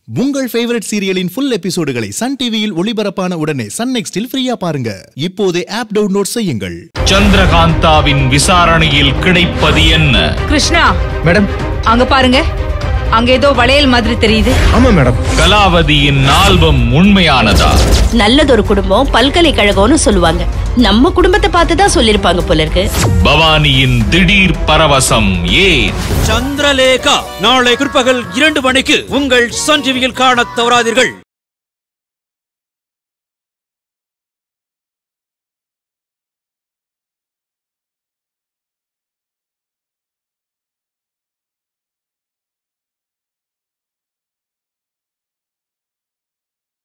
உங்கள் ஃபேவரட் சீரியலின் ஃபுல் எபிசோடுகளை சன் டிவியில் ஒளிபரப்பான உடனே சன் நெக்ஸ்டில் ஃப்ரீயா பாருங்க இப்போதே ஆப் டவுன்லோட் செய்யுங்கள் சந்திரகாந்தாவின் விசாரணையில் கிடைப்பது என்ன கிருஷ்ணா மேடம் அங்க பாருங்க அங்க ஏதோ வளையல் மாதிரி தெரியுது ஆமா மேடம் கலாவதியின் ஆல்பம் உண்மையானதா நல்லதொரு குடும்பம் பல்கலைக்கழகம்னு சொல்லுவாங்க நம்ம குடும்பத்தை பார்த்து தான் சொல்லிருப்பாங்க போல இருக்கு பவானியின் திடீர் பரவசம் ஏன் சந்திரலேகா நாளை பிற்பகல் இரண்டு மணிக்கு உங்கள் சன் டிவியில் காணத் தவறாதீர்கள்